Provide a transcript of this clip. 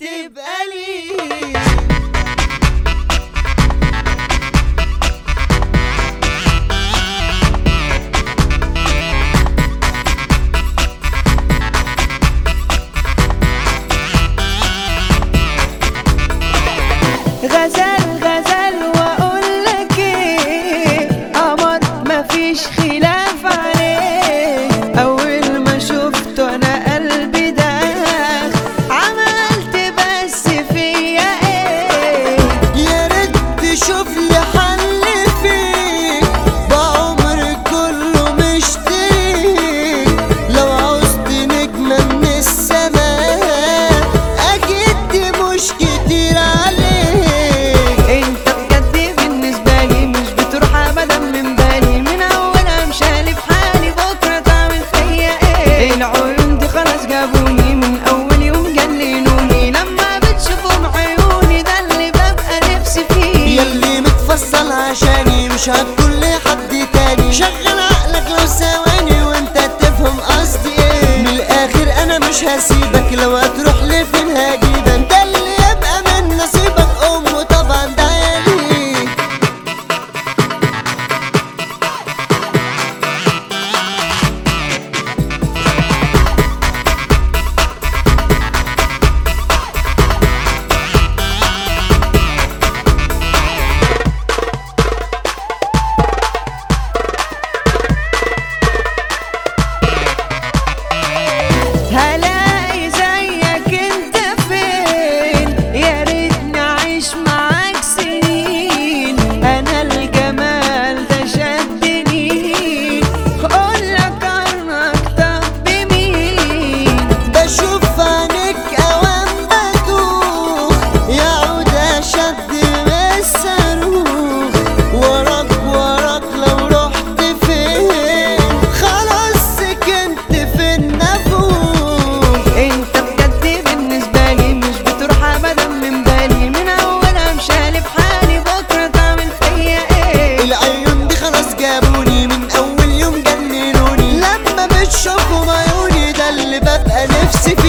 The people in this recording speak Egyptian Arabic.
تبقى لي غزل غزل واقول لك ايه قمر مفيش خلاف عليه اول ما شفته انا قلبي داخ عملت بس فيا ايه يا ريت تشوف لي حل فيك بعمري كله مشتريك لو عوزت نجمة من السماء أكيد دي مش كتير عليك انت بجد بالنسبة لي مش بتروح ابدا من بالي من اولها مشالي في حالي بكرة تعمل فيا ايه العيون دي خلاص جابوني من اول يوم جننوني لما بتشوفهم عيوني ده اللي ببقى نفسي فيه ياللي متفصل عشاني مش هتقول لي حد تاني شغل عقلك لو ثواني وانت تفهم قصدي ايه من الاخر انا مش هسيبك لو هتروح لي فين هجيبك ده اللي يبقى من نصيبك امه طبعا ده ليك هلاقي زيك انت فين يا ريتني اعيش معاك سنين انا الجمال ده شدني قول لك عنك طب بمين بشوف عينيك اوام بدوخ يعود اشد من الصاروخ وراك وراك لو رحت فين خلاص سكنت في النافوخ انت بجد بالنسبة لي مش بتروح ابدا من بالي من اولها مشالي في حالي بكرة تعمل فيا ايه العيون دي خلاص جابوني من اول يوم جننوني لما بتشوفهم عيوني ده اللي ببقى نفسي